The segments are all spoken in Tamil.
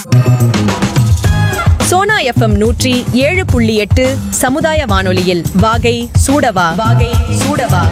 சோனா எஃப்எம் நூற்றி ஏழு புள்ளி எட்டு சமுதாய வானொலியில் வாகை சூடவா வாகை சூடவா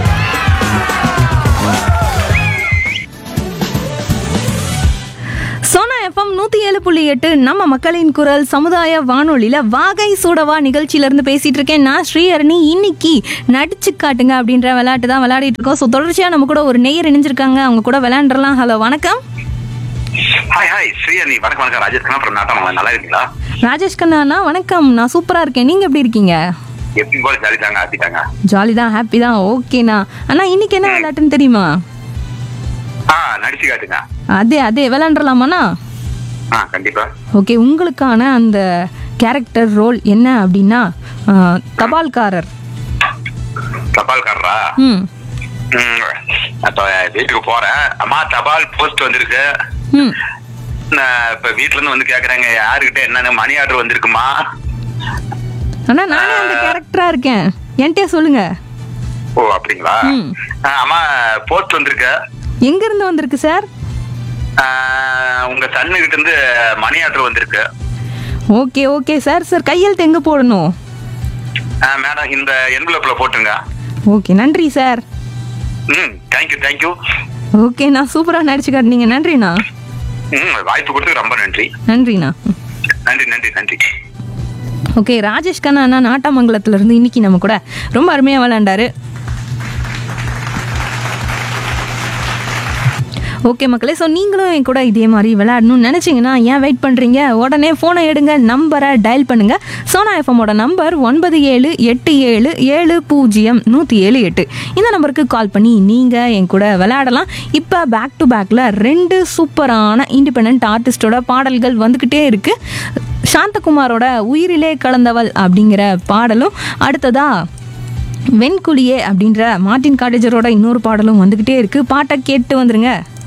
சோனா எஃப்எம் நூற்றி ஏழு புள்ளி எட்டு நம்ம மக்களின் குரல் சமுதாய வானொலியில் வாகை சூடவா நிகழ்ச்சியிலேருந்து பேசிகிட்டு இருக்கேன் நான் ஸ்ரீஹரணி இன்னைக்கு நடிச்சு காட்டுங்க அப்படின்ற விளையாட்டு தான் விளையாடிட்டு இருக்கோம் ஸோ தொடர்ச்சியாக நம்ம கூட ஒரு நெய்யர் இணைஞ்சிருக்காங்க அவங்க கூட விளையாண்டுறலாம் ஹலோ வணக்கம் ஹாய் ஹாய் ஸ்ரீயனி வணக்கம் வணக்கம் ராஜேஷ் கண்ணா அப்புறம் நாட்டம் நல்லா இருக்கீங்களா ராஜேஷ் கண்ணா வணக்கம் நான் சூப்பராக இருக்கேன் நீங்கள் எப்படி இருக்கீங்க எப்பயும் போல ஜாலி தாங்க ஆத்திட்டாங்க ஜாலி தான் ஹாப்பி தான் ஓகேண்ணா அண்ணா இன்னைக்கு என்ன விளையாட்டுன்னு தெரியுமா ஆ நடிச்சு காட்டுங்க அதே அதே விளையாண்டுறலாமாண்ணா ஆ கண்டிப்பா ஓகே உங்களுக்கான அந்த கேரக்டர் ரோல் என்ன அப்படின்னா ஆ, தபால்காரர் தபால்காரரா ம் ம், அப்ப வீட்டுக்கு போறேன் அம்மா தபால் போஸ்ட் வந்திருக்கு ம் நான் இப்ப வீட்ல இருந்து வந்து கேக்குறாங்க யாருகிட்ட என்னென்ன மணி ஆர்டர் வந்திருக்குமா அண்ணா நானே அந்த கேரக்டரா இருக்கேன் என்கிட்ட சொல்லுங்க ஓ அப்படிங்களா ம். ஆ, அம்மா போஸ்ட் வந்திருக்கு எங்க இருந்து வந்திருக்கு சார் ஆ, உங்க சன்னு கிட்ட இருந்து மணி ஆர்டர் வந்திருக்கு ஓகே ஓகே சார் சார் கையெழுத்து எங்க போடணும் ஆ, மேடம் இந்த என்வலப்ல போட்டுங்க ஓகே நன்றி சார் ம் தேங்க்யூ தேங்க்யூ ஓகே நான் சூப்பரா நடிச்சு காட்டினீங்க நன்றிண்ணா ம் வாய்ப்பு கொடுத்து ரொம்ப நன்றி நன்றிண்ணா நன்றி நன்றி நன்றி ஓகே ராஜேஷ் கண்ணா அண்ணா நாட்டாமங்கலத்துல இருந்து இன்னைக்கு நம்ம கூட ரொம்ப அருமையா விளையாண்டாரு ஓகே மக்களே ஸோ நீங்களும் என் கூட இதே மாதிரி விளையாடணும்னு நினச்சிங்கன்னா ஏன் வெயிட் பண்ணுறீங்க உடனே ஃபோனை எடுங்க நம்பரை டயல் பண்ணுங்க சோனா எஃப்எம்மோட நம்பர் ஒன்பது ஏழு எட்டு ஏழு ஏழு பூஜ்ஜியம் நூற்றி ஏழு எட்டு இந்த நம்பருக்கு கால் பண்ணி நீங்கள் என் கூட விளையாடலாம் இப்போ பேக் டு பேக்கில் ரெண்டு சூப்பரான இண்டிபெண்ட் ஆர்டிஸ்டோட பாடல்கள் வந்துக்கிட்டே இருக்குது சாந்தகுமாரோட உயிரிலே கலந்தவள் அப்படிங்கிற பாடலும் அடுத்ததா வெண்குழியே அப்படின்ற மார்ட்டின் காடேஜரோட இன்னொரு பாடலும் வந்துக்கிட்டே இருக்குது பாட்டை கேட்டு வந்துருங்க